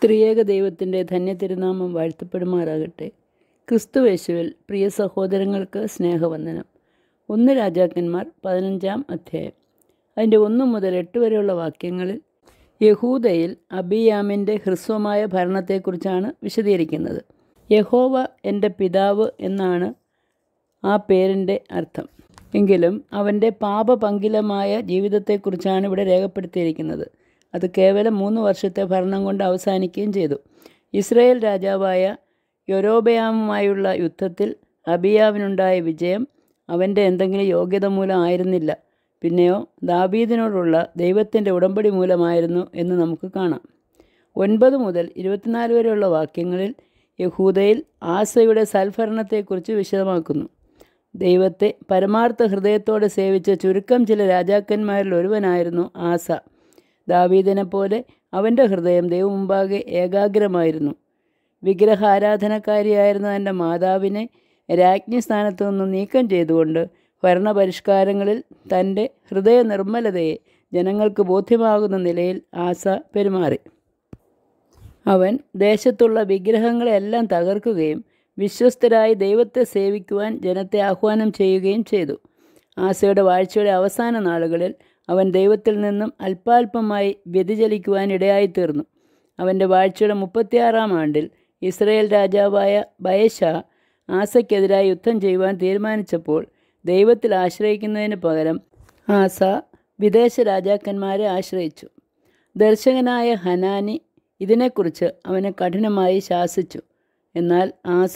ത്രിയേക ദൈവത്തിൻ്റെ ധന്യതിരുനാമം വാഴ്ത്തപ്പെടുമാറാകട്ടെ ക്രിസ്തുവേശുവിൽ പ്രിയ സഹോദരങ്ങൾക്ക് സ്നേഹവന്ദനം ഒന്ന് രാജാക്കന്മാർ പതിനഞ്ചാം അധ്യായം അതിൻ്റെ ഒന്ന് മുതൽ എട്ട് വരെയുള്ള വാക്യങ്ങളിൽ യഹൂദയിൽ അബിയാമിൻ്റെ ഹ്രസ്വമായ ഭരണത്തെക്കുറിച്ചാണ് വിശദീകരിക്കുന്നത് യഹോവ എൻ്റെ പിതാവ് എന്നാണ് ആ പേരിൻ്റെ അർത്ഥം എങ്കിലും അവൻ്റെ പാപപങ്കിലമായ ജീവിതത്തെക്കുറിച്ചാണ് ഇവിടെ രേഖപ്പെടുത്തിയിരിക്കുന്നത് അത് കേവലം മൂന്ന് വർഷത്തെ ഭരണം കൊണ്ട് അവസാനിക്കുകയും ചെയ്തു ഇസ്രയേൽ രാജാവായ യൊരോബയാമുമായുള്ള യുദ്ധത്തിൽ അബിയാവിനുണ്ടായ വിജയം അവൻ്റെ എന്തെങ്കിലും യോഗ്യത മൂലം ആയിരുന്നില്ല പിന്നെയോ ദാബീദിനോടുള്ള ദൈവത്തിൻ്റെ ഉടമ്പടി മൂലമായിരുന്നു എന്ന് നമുക്ക് കാണാം ഒൻപത് മുതൽ ഇരുപത്തിനാല് വരെയുള്ള വാക്യങ്ങളിൽ യഹൂദയിൽ ആസയുടെ സൽഭരണത്തെക്കുറിച്ച് വിശദമാക്കുന്നു ദൈവത്തെ പരമാർത്ഥ ഹൃദയത്തോടെ സേവിച്ച ചുരുക്കം ചില രാജാക്കന്മാരിൽ ഒരുവനായിരുന്നു ആസ ദാവീദിനെ പോലെ അവൻ്റെ ഹൃദയം ദൈവമുമ്പാകെ ഏകാഗ്രമായിരുന്നു വിഗ്രഹാരാധനക്കാരിയായിരുന്ന തൻ്റെ മാതാവിനെ രാജ്ഞി സ്ഥാനത്തു നിന്നും നീക്കം ചെയ്തുകൊണ്ട് ഭരണപരിഷ്കാരങ്ങളിൽ തൻ്റെ ഹൃദയ നിർമ്മലതയെ ജനങ്ങൾക്ക് ബോധ്യമാകുന്ന നിലയിൽ ആസ പെരുമാറി അവൻ ദേശത്തുള്ള വിഗ്രഹങ്ങളെല്ലാം തകർക്കുകയും വിശ്വസ്തരായി ദൈവത്തെ സേവിക്കുവാൻ ജനത്തെ ആഹ്വാനം ചെയ്യുകയും ചെയ്തു ആസയുടെ വാഴ്ചയുടെ അവസാന നാളുകളിൽ അവൻ ദൈവത്തിൽ നിന്നും അല്പാൽപമായി വ്യതിചലിക്കുവാൻ ഇടയായിത്തീർന്നു അവൻ്റെ വാഴ്ചയുടെ മുപ്പത്തിയാറാം ആണ്ടിൽ ഇസ്രയേൽ രാജാവായ ബയശ ആസയ്ക്കെതിരായി യുദ്ധം ചെയ്യുവാൻ തീരുമാനിച്ചപ്പോൾ ദൈവത്തിൽ ആശ്രയിക്കുന്നതിന് പകരം ആസ വിദേശ രാജാക്കന്മാരെ ആശ്രയിച്ചു ദർശകനായ ഹനാനി ഇതിനെക്കുറിച്ച് അവനെ കഠിനമായി ശാസിച്ചു എന്നാൽ ആസ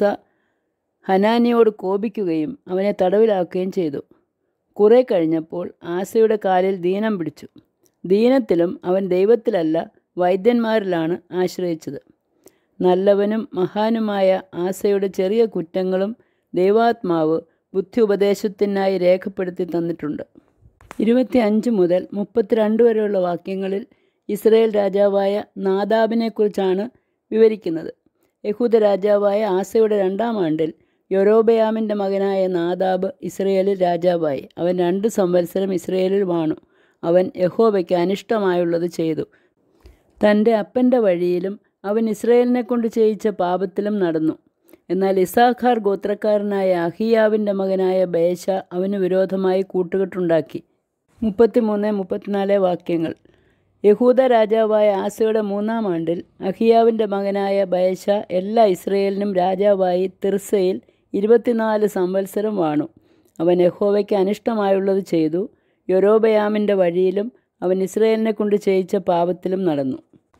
ഹനാനിയോട് കോപിക്കുകയും അവനെ തടവിലാക്കുകയും ചെയ്തു കുറെ കഴിഞ്ഞപ്പോൾ ആസയുടെ കാലിൽ ദീനം പിടിച്ചു ദീനത്തിലും അവൻ ദൈവത്തിലല്ല വൈദ്യന്മാരിലാണ് ആശ്രയിച്ചത് നല്ലവനും മഹാനുമായ ആസയുടെ ചെറിയ കുറ്റങ്ങളും ദൈവാത്മാവ് ബുദ്ധി ഉപദേശത്തിനായി രേഖപ്പെടുത്തി തന്നിട്ടുണ്ട് ഇരുപത്തി അഞ്ച് മുതൽ മുപ്പത്തിരണ്ട് വരെയുള്ള വാക്യങ്ങളിൽ ഇസ്രയേൽ രാജാവായ നാദാബിനെക്കുറിച്ചാണ് വിവരിക്കുന്നത് യഹൂദ രാജാവായ ആസയുടെ രണ്ടാം ആണ്ടിൽ യൊരോബയാമിൻ്റെ മകനായ നാദാബ് ഇസ്രയേലിൽ രാജാവായി അവൻ രണ്ട് സംവത്സരം ഇസ്രയേലിൽ വാണു അവൻ യഹോബയ്ക്ക് അനിഷ്ടമായുള്ളത് ചെയ്തു തൻ്റെ അപ്പൻ്റെ വഴിയിലും അവൻ ഇസ്രയേലിനെ കൊണ്ട് ചെയ്യിച്ച പാപത്തിലും നടന്നു എന്നാൽ ഇസാഖാർ ഗോത്രക്കാരനായ അഹിയാവിൻ്റെ മകനായ ബേശ അവന് വിരോധമായി കൂട്ടുകെട്ടുണ്ടാക്കി മുപ്പത്തിമൂന്ന് മുപ്പത്തിനാല് വാക്യങ്ങൾ യഹൂദ രാജാവായ ആസയുടെ മൂന്നാം ആണ്ടിൽ അഹിയാവിൻ്റെ മകനായ ബയശ എല്ലാ ഇസ്രയേലിനും രാജാവായി തിർസയിൽ ഇരുപത്തിനാല് സംവത്സരം വാണു അവൻ യഹോവയ്ക്ക് അനിഷ്ടമായുള്ളത് ചെയ്തു യൊരോബയാമിൻ്റെ വഴിയിലും അവൻ ഇസ്രയേലിനെ കൊണ്ട് ചെയ്യിച്ച പാപത്തിലും നടന്നു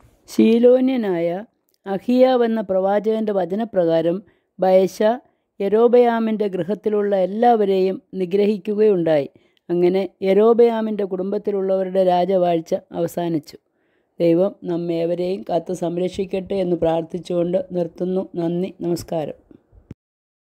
ശീലോന്യനായ അഹിയാവ് എന്ന പ്രവാചകൻ്റെ വചനപ്രകാരം ബയശ യരോബയാമിൻ്റെ ഗൃഹത്തിലുള്ള എല്ലാവരെയും നിഗ്രഹിക്കുകയുണ്ടായി അങ്ങനെ യരോബയാമിൻ്റെ കുടുംബത്തിലുള്ളവരുടെ രാജവാഴ്ച അവസാനിച്ചു ദൈവം നമ്മേവരെയും കാത്തു സംരക്ഷിക്കട്ടെ എന്ന് പ്രാർത്ഥിച്ചുകൊണ്ട് നിർത്തുന്നു നന്ദി നമസ്കാരം